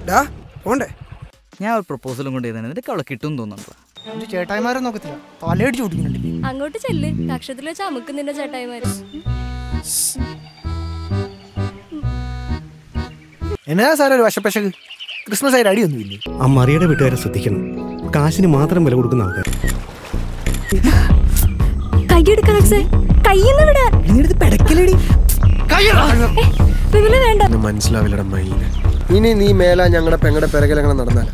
ഡാ പോണ്ടേ ഞാൻ ഒരു പ്രപ്പോസലും കൊണ്ട് ചെയ്തതാണ് നിനക്ക് അവളെ കിട്ടും തോന്നുന്നുണ്ടോ എന്റെ ചേട്ടായിമാരെ നോക്കത്തില്ല തലയടിച്ച് ഓടിക്കുന്നുണ്ട് അങ്ങോട്ട് ചെല്ല് കക്ഷത്തിൽ വെച്ച് അമുക്ക് നിന്റെ ചേട്ടായിമാര് എന്നാ സാറേ ഒരു വശപ്പശക്ക് ക്രിസ്മസ് ആയിട്ട് അടിയൊന്നുമില്ലേ ആ മറിയുടെ വീട്ടുകാരെ ശ്രദ്ധിക്കണം കാശിന് മാത്രം വില കൊടുക്കുന്ന ആൾക്കാർ കൈയെടുക്ക അലക്സേ കയ്യിന്ന് വിടാൻ ഇനിയെടുത്ത് പെടക്കലടി വിമല വേണ്ട മനസ്സിലാവില്ലട മൈന് ഇനി നീ മേല ഞങ്ങളുടെ പെങ്ങടെ പിറകിലങ്ങനെ നടന്നാൽ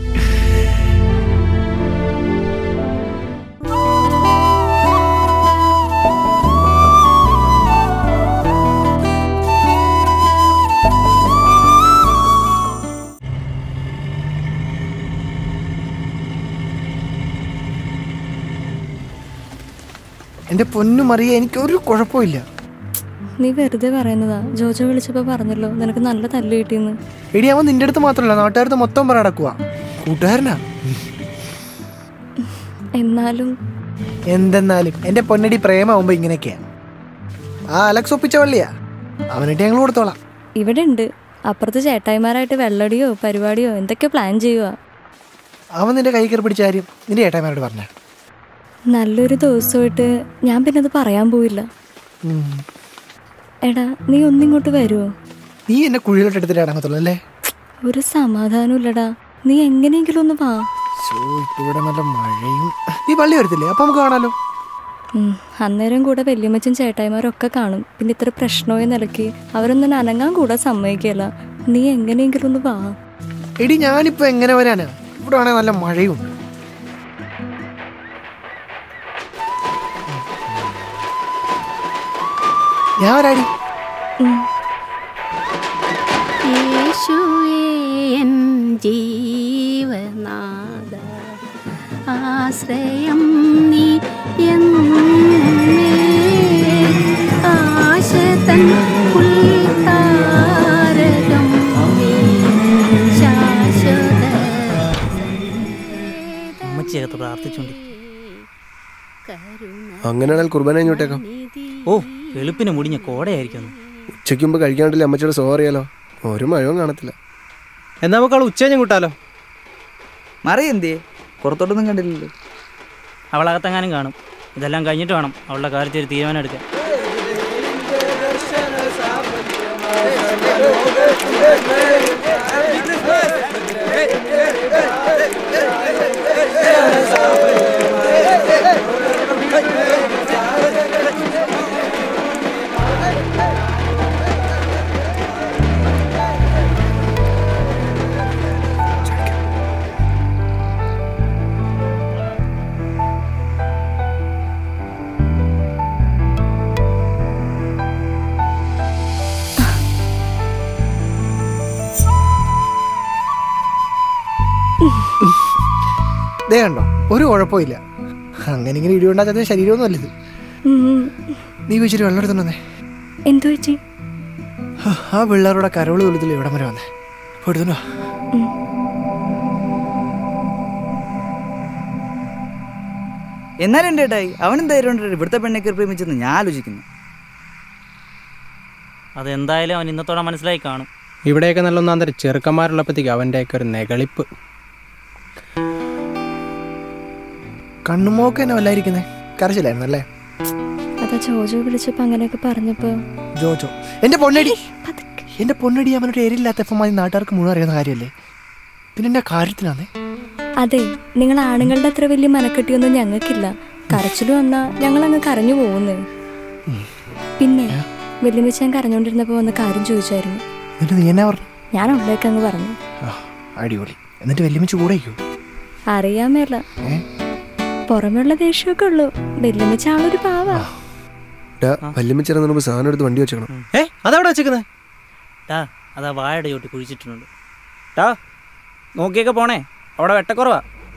എന്റെ പൊന്നു മറിയ എനിക്ക് ഒരു കുഴപ്പമില്ല നീ വെറുതെ പറയുന്നതാ ജോജോ വിളിച്ചപ്പോ പറഞ്ഞല്ലോ നിനക്ക് നല്ല തല്ല് കിട്ടിയെന്ന് എടി അവൻ നിന്റെ അടുത്ത് മാത്രമല്ല നാട്ടുകാരത്ത് മൊത്തം പറ നടക്കുക കൂട്ടുകാരനാ എന്നാലും എന്തെന്നാലും എന്റെ പൊന്നടി പ്രേമാവുമ്പോ ഇങ്ങനെയൊക്കെയാ ആ അലക്സ് ഒപ്പിച്ച വള്ളിയാ അവനായിട്ട് ഞങ്ങൾ കൊടുത്തോളാം ഇവിടെ ഉണ്ട് അപ്പുറത്ത് ചേട്ടായിമാരായിട്ട് വെള്ളടിയോ പരിപാടിയോ എന്തൊക്കെ പ്ലാൻ ചെയ്യുക അവൻ നിന്റെ കൈ കയറി പിടിച്ച കാര്യം നിന്റെ ചേട്ടായിമാരോട് പറഞ്ഞ നല്ലൊരു ദിവസമായിട്ട് ഞാൻ പിന്നെ അത് പറയാൻ പോയില്ല എടാ നീ ഒന്നിങ്ങോട്ട് വരുമോ നീ എന്നെ കുഴിയിലോട്ട് എടുത്തിട്ട് അടങ്ങത്തുള്ളൂ അല്ലേ ഒരു സമാധാനം ഇല്ലടാ നീ എങ്ങനെയെങ്കിലും ഒന്ന് വാ ശോ, ഇപ്പൊ ഇവിടെ നല്ല മഴയും നീ പള്ളി വരത്തില്ലേ അപ്പൊ നമുക്ക് കാണാലോ ഉം, അന്നേരം കൂടെ വല്യമ്മച്ചും ചേട്ടായിമാരും ഒക്കെ കാണും പിന്നെ ഇത്ര പ്രശ്നമായ നിലയ്ക്ക് അവരൊന്നും അനങ്ങാൻ കൂടെ സമ്മതിക്കല്ല നീ എങ്ങനെയെങ്കിലും ഒന്ന് വാ എടി ഞാനിപ്പോ എങ്ങനെ വരാനാ ഇവിടെ ആണെങ്കിൽ നല്ല മഴയും ഉണ്ട്. ഞാൻ വരാടി ഉം. യേശുവേ എൻ ജീവനാഥ ആശ്രയം നീ എന്നേ ആശതൻ ഉൾത്താരകം നീ ശാശ്വത അമ്മച്ചിയകത്ത് പ്രാർത്ഥിച്ചോണ്ടി അങ്ങനെയാണെങ്കിൽ കുർബാന ഇങ്ങോട്ടേക്കാം ഓ വെളുപ്പിന് മുടിഞ്ഞ കോടയായിരിക്കുന്നു ഉച്ചയ്ക്ക് മുമ്പ് കഴിക്കാണ്ടില്ല അമ്മച്ചിയുടെ സോ അറിയാലോ ഒരു മഴവും കാണത്തില്ല എന്നാ നമുക്ക് അവൾ ഉച്ചകഴിഞ്ഞ് കൂട്ടാലോ മറിയ എന്തിയേ പുറത്തോട്ടൊന്നും കണ്ടില്ലല്ലോ അവളകത്തെങ്ങാനും കാണും ഇതെല്ലാം കഴിഞ്ഞിട്ട് വേണം അവളുടെ കാര്യത്തിൽ ഒരു തീരുമാനം എടുക്കാൻ ദേ കണ്ടോ ഒരു കുഴപ്പമില്ല അങ്ങനെ ഇങ്ങനെ ഇടിയുണ്ടാക്കാത്ത ശരീരമൊന്നും അല്ലത് ഉം. നീ വെച്ചിട്ട് വെള്ളം എടുത്തോണ്ടേ എന്തു വെച്ചി ആ പിള്ളേരുടെ കരോള് തൊഴുത്തിൽ ഇവിടം വരെ വന്നേ എടുത്തോണ്ടോ എന്നാലും എൻ്റെ ഏട്ടായി അവൻ എന്തായാലും ഇവിടുത്തെ പെണ്ണൊക്കെ പ്രേമിച്ചെന്ന് ഞാൻ ആലോചിക്കുന്നു അതെന്തായാലും അവൻ ഇന്നത്തോടെ മനസ്സിലായി കാണും ഇവിടെയൊക്കെ നല്ല ഒന്നാന്തരം ചെറുക്കന്മാരുള്ളപ്പോഴത്തേക്ക് അവൻ്റെയൊക്കെ ഒരു നെകളിപ്പ് കണ്ണുമോക്ക് തന്നെ വല്ലായിരിക്കുന്നേ കരച്ചില്ലായിരുന്നു അല്ലേ അതാ ജോജോ വിളിച്ചപ്പോ അങ്ങനെയൊക്കെ പറഞ്ഞപ്പോ ജോജോ എന്റെ പൊന്നടി എന്റെ പൊന്നടി അവനൊരു ഏരിയില്ലാത്തപ്പം മതി നാട്ടുകാർക്ക് മുഴുവൻ അറിയുന്ന കാര്യമല്ലേ പിന്നെ എന്റെ കാര്യത്തിനാന്നേ അതെ നിങ്ങൾ ആണുങ്ങളുടെ അത്ര വലിയ മനക്കെട്ടിയൊന്നും ഞങ്ങൾക്കില്ല കരച്ചിൽ വന്നാ ഞങ്ങൾ അങ്ങ് കരഞ്ഞു പോകുന്നേ പിന്നെ വെല്ലുമിച്ചാൻ കരഞ്ഞോണ്ടിരുന്നപ്പോ വന്ന കാര്യം ചോദിച്ചായിരുന്നു എന്നിട്ട് നീ എന്നാ പറഞ്ഞു ഞാൻ അവിടേക്ക് അങ്ങ് പറഞ്ഞു ആ, അടിപൊളി എന്നിട്ട് വല്യമ്മച്ച് കൂടെ അയക്കൂ അറിയാൻ മേല ഏ? പുറമെയുള്ള ദേഷ്യമൊക്കെ ഉള്ളൂ വെല്ലുമിച്ച ആളൊരു പാവാ വല്യമ്മച്ചിറന്ന് മുമ്പ് സാധനം എടുത്ത് വണ്ടി വെച്ചേക്കണം ഏ അതവിടെ വെച്ചേക്കുന്നത് ടാ അതാ വാഴയുടെ ചോട്ടി കുഴിച്ചിട്ടുണ്ട് ടാ നോക്കിയൊക്കെ പോണേ അവിടെ വെട്ടക്കുറവാ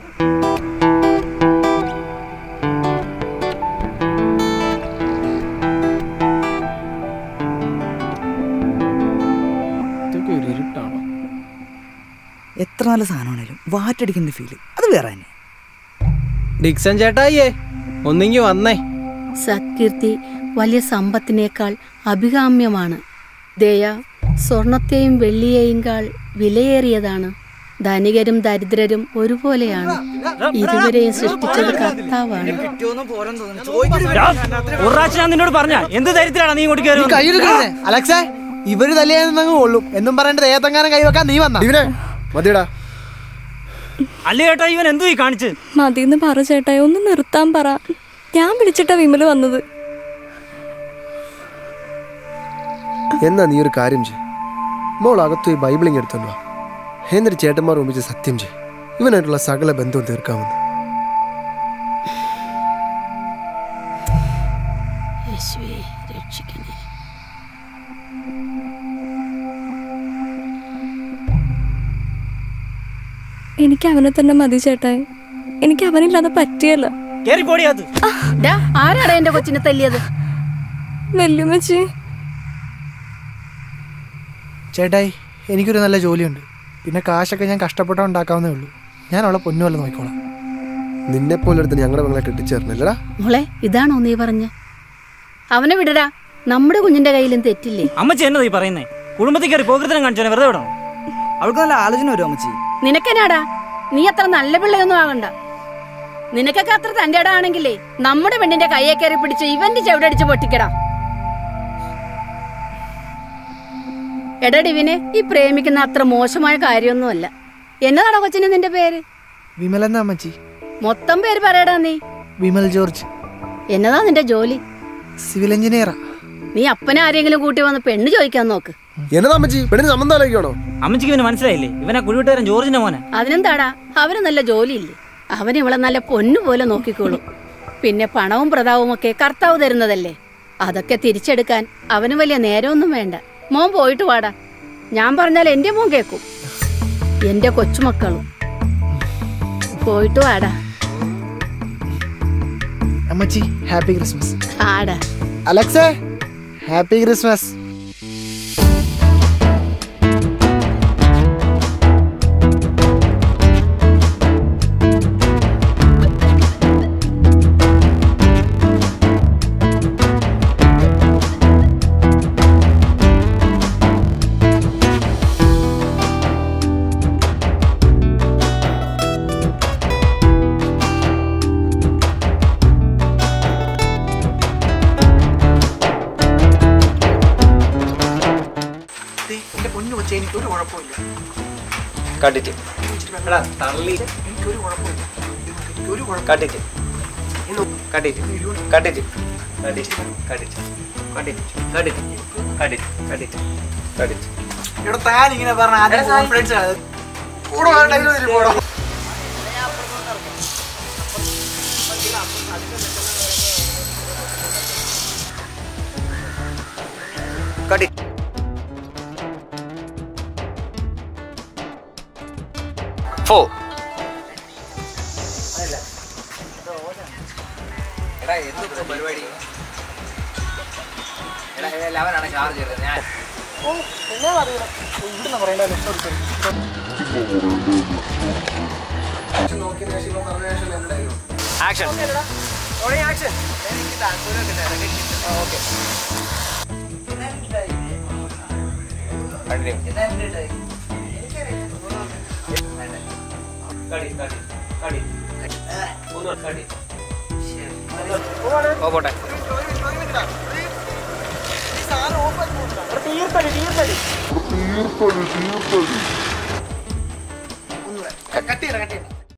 ഇതൊക്കെ ഒരു ഇരുട്ടാണോ എത്ര നല്ല സാധനമാണേലും വാറ്റടിക്കുന്ന ഫീല് അത് വേറെ തന്നെ ഡിക്സൺ ചേട്ടായിയേ ഒന്നിങ്ങി വന്നേ സത്കീർത്തി വലിയ സമ്പത്തിനേക്കാൾ അഭികാമ്യമാണ് ദയ സ്വർണത്തെയും വെള്ളിയെയും കാൾ വിലയേറിയതാണ് ധനികരും ദരിദ്രരും ഒരുപോലെയാണ് ഇരുവരെയും സൃഷ്ടിച്ചത് കർത്താവാണ് ഒരു പ്രാവശ്യം ഞാൻ നിന്നോട് പറഞ്ഞ എന്ത് ധൈര്യത്തിലാണ് നീ ഇങ്ങോട്ട് കയറി നീ കൈയെടുക്കണേ അലക്സേ ഇവര് തല്ലിയെന്നങ്ങ് കൊള്ളും എന്നും പറയേണ്ടത് ഏതെങ്ങാനും കൈവെക്കാൻ നീ വന്ന ഇവനെ മതിയടാ അല്ലേ ചേട്ടാ ഇവൻ എന്തു ഈ കാണിച്ച് മതിയെന്ന് പറ ചേട്ടായി ഒന്ന് നിർത്താൻ പറ ഞാൻ വിളിച്ചിട്ടാ വിമല് വന്നത് എന്നാ നീ ഒരു കാര്യം ചെയ് മോൾ അകത്തു ഈ ബൈബിളിങ് എടുത്തോണ്ട് വാ എന്നിട്ട് ചേട്ടന്മാർ ഒന്നിച്ച് സത്യം ചെയ് ഇവനായിട്ടുള്ള സകല ബന്ധവും തീർക്കാമെന്ന് യേശുവേ രക്ഷിക്കണേ എനിക്ക് അവനെ തന്നെ മതി ചേട്ടായി എനിക്ക് അവനില്ലാതെ പറ്റിയല്ല കേറി പോടിയത് ഡാ ആരാടാ എന്റെ കൊച്ചിനെ തല്ലിയത് വെല്ലുമച്ചി ചേട്ടായി എനിക്കൊരു നല്ല ജോലിയുണ്ട് പിന്നെ കാശൊക്കെ ഞാൻ കഷ്ടപ്പെട്ടാ ഉണ്ടാക്കാവുന്നേ ഉള്ളൂ ഞാൻ അവളെ പൊന്നുപോലെ നോക്കിക്കോളാം നിന്നെ പോലെ എടുത്ത് ഞങ്ങളുടെ മകളെ കെട്ടിച്ചേർന്നല്ലടാ മോളെ ഇതാണോ നീ പറഞ്ഞ അവനെ വിടടാ നമ്മുടെ കുഞ്ഞിന്റെ കയ്യിലും തെറ്റില്ലേ അമ്മച്ചി എന്നതാ ഈ പറയുന്നേ കുടുംബത്തിൽ കയറി പോകൃതനം കാണിച്ചാൽ വെറുതെ വിടണം അവൾക്ക് നല്ല ആലോചന വരും അമ്മച്ചി നിനക്കെന്നാടാ നീ അത്ര നല്ല പിള്ളയൊന്നും ആകണ്ട നിനക്കൊക്കെ അത്ര തന്റെ ആണെങ്കിലേ നമ്മുടെ പെണ്ണിന്റെ കയ്യെ കയറി പിടിച്ച് ഇവന്റെ ചെവിടടിച്ച് പൊട്ടിക്കടാ എടാ ഡിവിനെ ഈ പ്രേമിക്കുന്ന അത്ര മോശമായ കാര്യമൊന്നുമല്ല എന്നതാണോ കൊച്ചിന് നിന്റെ പേര് വിമൽ എന്നാ അമ്മച്ചി മൊത്തം പേര് പറയടാ നീ വിമൽ ജോർജ് എന്നതാ നിന്റെ ജോലി സിവിൽ എഞ്ചിനീയറാ നീ അപ്പനെ ആരെങ്കിലും കൂട്ടി വന്ന് പെണ്ണ് ചോദിക്കാൻ നോക്ക് എന്നതാ അമ്മച്ചി പെണ്ണിന് സംബന്ധം ആലോചിക്കണോ അമ്മച്ചിക്ക് ഇവന് മനസ്സിലായില്ലേ ഇവനാ കുഴിവിട്ടുകാരൻ ജോർജിന്റെ മോനെ അതിനെന്താടാ അവന് നല്ല ജോലിയില്ലേ അവൻ ഇവളെ നല്ല പൊന്നു പോലെ നോക്കിക്കോളും പിന്നെ പണവും പ്രതാവും ഒക്കെ കർത്താവ് തരുന്നതല്ലേ അതൊക്കെ തിരിച്ചെടുക്കാൻ അവന് വലിയ നേരമൊന്നും വേണ്ട മോൻ പോയിട്ട് വാടാ ഞാൻ പറഞ്ഞാൽ എന്റെ മോൻ കേക്കും എന്റെ കൊച്ചുമക്കളും പോയിട്ട് വാടാ അമ്മച്ചി ഹാപ്പി ക്രിസ്മസ് ആടാ അലക്സേ ഹാപ്പി ക്രിസ്മസ് എന്റെ പൊന്നു കൊച്ചേ എനിക്ക് ഒരു കുഴപ്പമില്ല കണ്ടിട്ട് എടാ തള്ളി എനിക്കൊരു കുഴപ്പമില്ല എനിക്കൊരു കുഴപ്പം കണ്ടിട്ട് കണ്ടിട്ട് കണ്ടിട്ട് കണ്ടിട്ട് കണ്ടിട്ട് കണ്ടിട്ട് കണ്ടിട്ട് കണ്ടിട്ട് കണ്ടിട്ട് കണ്ടിട്ട് ഇവിടെ താൻ ഇങ്ങനെ പറഞ്ഞ ആദ്യം കോൺഫിഡൻസ് ആണ് കൂടെ വേണ്ടെങ്കിലും പോടോ കണ്ടിട്ട് ഫോ എടാ എന്ത് പരിപാടി എടാ ലെവനാണ് ചാർജ് ചെയ്തത് ഞാൻ ആക്ഷൻ ഓ പോട്ടെ കട്ട് ചെയ്യണം കട്ട് ചെയ്യണം